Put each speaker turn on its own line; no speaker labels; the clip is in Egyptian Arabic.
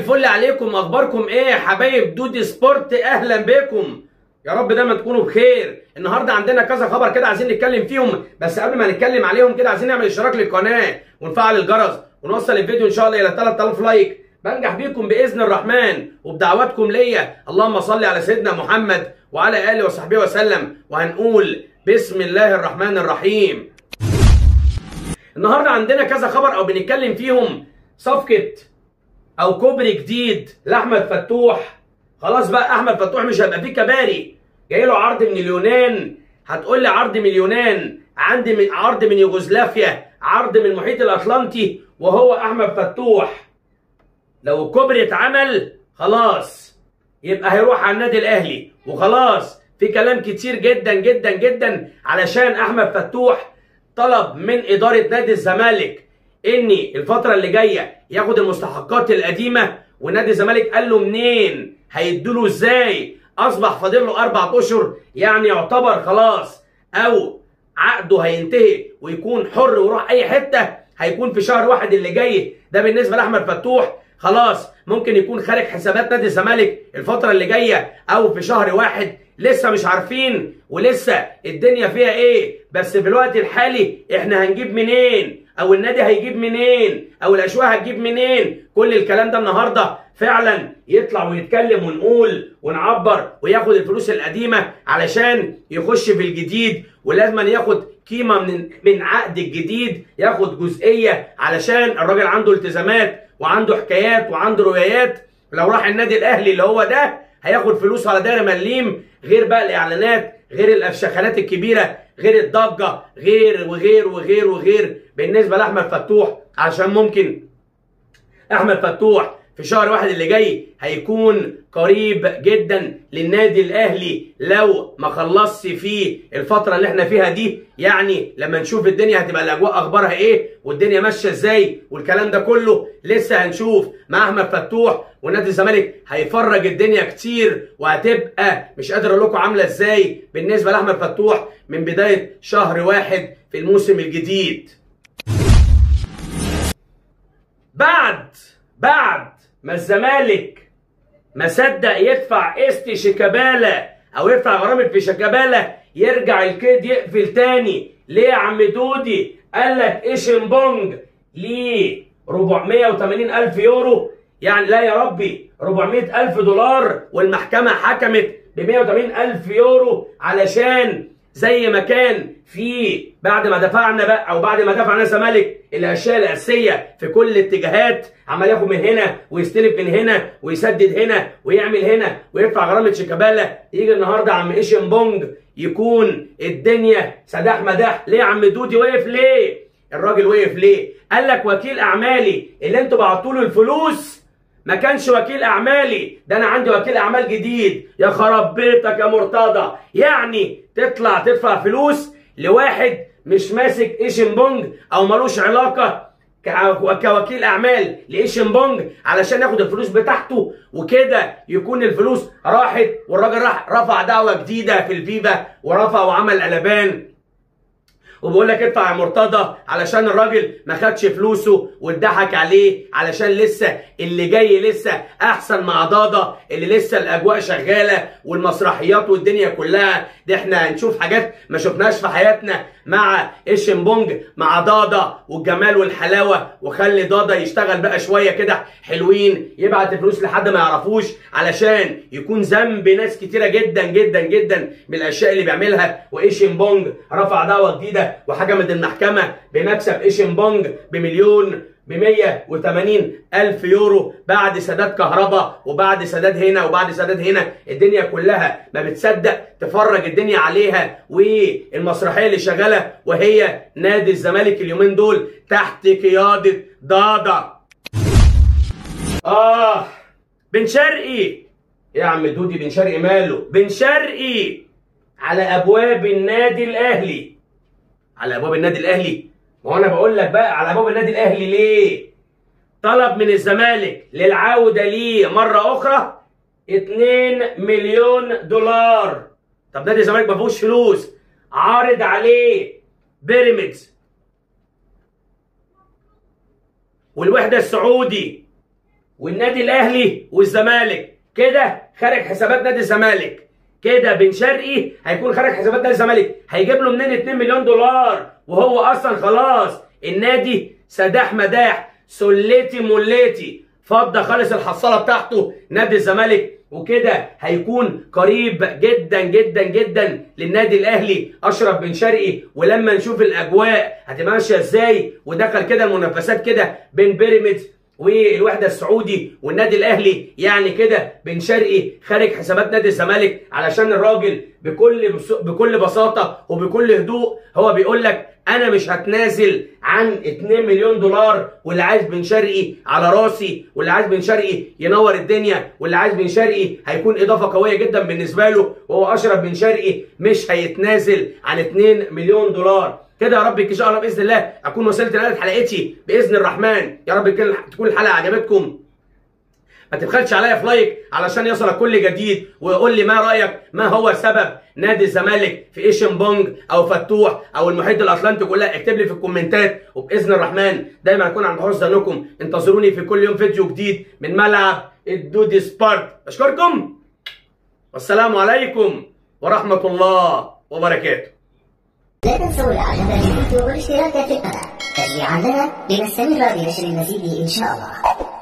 الفل عليكم اخباركم ايه يا حبايب دودي سبورت اهلا بكم يا رب دايما تكونوا بخير النهارده عندنا كذا خبر كده عايزين نتكلم فيهم بس قبل ما نتكلم عليهم كده عايزين نعمل اشتراك للقناه ونفعل الجرس ونوصل الفيديو ان شاء الله الى 3000 لايك بنجح بيكم باذن الرحمن وبدعواتكم ليا اللهم صل على سيدنا محمد وعلى اله وصحبه وسلم وهنقول بسم الله الرحمن الرحيم النهارده عندنا كذا خبر او بنتكلم فيهم صفقه او كوبري جديد لاحمد فتوح خلاص بقى احمد فتوح مش هيبقى فيه كباري جاي له عرض من اليونان هتقول لي عرض من اليونان عندي من عرض من يوغوسلافيا عرض من المحيط الاطلنطي وهو احمد فتوح لو الكوبري اتعمل خلاص يبقى هيروح على النادي الاهلي وخلاص في كلام كتير جدا جدا جدا علشان احمد فتوح طلب من اداره نادي الزمالك ان الفتره اللي جايه ياخد المستحقات القديمه ونادي الزمالك قال له منين هيدوله ازاي اصبح فاضل له اربع اشهر يعني يعتبر خلاص او عقده هينتهي ويكون حر ويروح اي حته هيكون في شهر واحد اللي جاي ده بالنسبه لاحمد فتوح خلاص ممكن يكون خارج حسابات نادي الزمالك الفتره اللي جايه او في شهر واحد لسه مش عارفين ولسه الدنيا فيها ايه بس في الوقت الحالي احنا هنجيب منين او النادي هيجيب منين او الاشواء هتجيب منين كل الكلام ده النهارده فعلا يطلع ويتكلم ونقول ونعبر وياخد الفلوس القديمه علشان يخش في الجديد ولازم ياخد قيمه من من عقد الجديد ياخد جزئيه علشان الراجل عنده التزامات وعنده حكايات وعنده روايات لو راح النادي الاهلي اللي هو ده هياخد فلوس على دايره مليم غير بقى الاعلانات غير الافشخانات الكبيره غير الضجه غير وغير وغير وغير بالنسبه لاحمد فتوح عشان ممكن احمد فتوح في شهر واحد اللي جاي هيكون قريب جدا للنادي الاهلي لو ما خلصش فيه الفتره اللي احنا فيها دي يعني لما نشوف الدنيا هتبقى الاجواء اخبارها ايه والدنيا ماشيه ازاي والكلام ده كله لسه هنشوف مع احمد فتوح ونادي الزمالك هيفرج الدنيا كتير وهتبقى مش قادر اقول لكم عامله ازاي بالنسبه لاحمد فتوح من بدايه شهر واحد في الموسم الجديد بعد بعد ما الزمالك ما صدق يدفع قسط شيكابالا او يدفع غرامه في شيكابالا يرجع الكيد يقفل تاني ليه يا عم دودي قال لك ايشنبونج ليه 480 الف يورو يعني لا يا ربي 400 الف دولار والمحكمه حكمت ب 180 الف يورو علشان زي ما كان في بعد ما دفعنا بقى او بعد ما دفعنا الزمالك الاشياء الاساسيه في كل الاتجاهات عمال ياخد من هنا ويستلف من هنا ويسدد هنا ويعمل هنا ويدفع غرامه شيكابالا يجي النهارده عم ايشن بونج يكون الدنيا سداح مداح ليه يا عم دودي وقف ليه؟ الراجل وقف ليه؟ قال لك وكيل اعمالي اللي انتوا بعتوا له الفلوس ما كانش وكيل اعمالي ده انا عندي وكيل اعمال جديد يا خراب بيتك يا مرتضى يعني تطلع تدفع فلوس لواحد مش ماسك ايشن بونج او ملوش علاقه كوكيل اعمال لايشن بونج علشان ياخد الفلوس بتاعته وكده يكون الفلوس راحت والراجل راح رفع دعوه جديده في الفيفا ورفع وعمل قلبان وبقول لك ادفع يا مرتضى علشان الراجل ما خدش فلوسه واتضحك عليه علشان لسه اللي جاي لسه احسن مع ضاضه اللي لسه الاجواء شغاله والمسرحيات والدنيا كلها دي احنا هنشوف حاجات ما شفناش في حياتنا مع ايشنبونج مع ضاضه والجمال والحلاوه وخلي ضاضه يشتغل بقى شويه كده حلوين يبعت الفلوس لحد ما يعرفوش علشان يكون ذنب ناس كتيره جدا جدا جدا من الاشياء اللي بيعملها وايشنبونج رفع دعوه جديده وحكمت المحكمة بمكسب ايشن بونج بمليون ب 180 ألف يورو بعد سداد كهرباء وبعد سداد هنا وبعد سداد هنا الدنيا كلها ما بتصدق تفرج الدنيا عليها والمسرحية اللي شغالة وهي نادي الزمالك اليومين دول تحت قيادة ضاضة آه بن شرقي يا عم دودي بن شرقي ماله بن شرقي على أبواب النادي الأهلي على ابواب النادي الاهلي ما هو انا بقول لك بقى على ابواب النادي الاهلي ليه طلب من الزمالك للعوده ليه مره اخرى 2 مليون دولار طب نادي الزمالك ما فيهوش فلوس عارض عليه بيراميدز والوحده السعودي والنادي الاهلي والزمالك كده خارج حسابات نادي الزمالك كده بن شرقي هيكون خارج حسابات نادي الزمالك هيجيب له منين 2 مليون دولار وهو اصلا خلاص النادي سداح مداح سلتي مليتي فضى خالص الحصاله بتاعته نادي الزمالك وكده هيكون قريب جدا جدا جدا للنادي الاهلي اشرف بن شرقي ولما نشوف الاجواء هتبقى ماشيه ازاي ودخل كده المنافسات كده بين بيراميدز والوحده السعودي والنادي الاهلي يعني كده بن شرقي خارج حسابات نادي الزمالك علشان الراجل بكل بس بكل بساطه وبكل هدوء هو بيقول لك انا مش هتنازل عن 2 مليون دولار واللي عايز بن شرقي على راسي واللي عايز بن شرقي ينور الدنيا واللي عايز بن شرقي هيكون اضافه قويه جدا بالنسبه له وهو اشرف بن شرقي مش هيتنازل عن 2 مليون دولار كده يا رب ان شاء الله باذن الله اكون وصلت لنهايه حلقتي باذن الرحمن يا رب تكون الحلقه عجبتكم ما تبخلش عليا في لايك علشان يصلك كل جديد ويقول لي ما رايك ما هو سبب نادي الزمالك في ايشن بونج او فتوح او المحيط الاطلنطي كلها اكتب لي في الكومنتات وباذن الرحمن دايما اكون عند حسن ظنكم انتظروني في كل يوم فيديو جديد من ملعب الدودي سبارت اشكركم والسلام عليكم ورحمه الله وبركاته
لا تنسوا الاعجاب بالفيديو والاشتراك في القناة تشجيعا لنا لنستمر بنشر المزيد ان شاء الله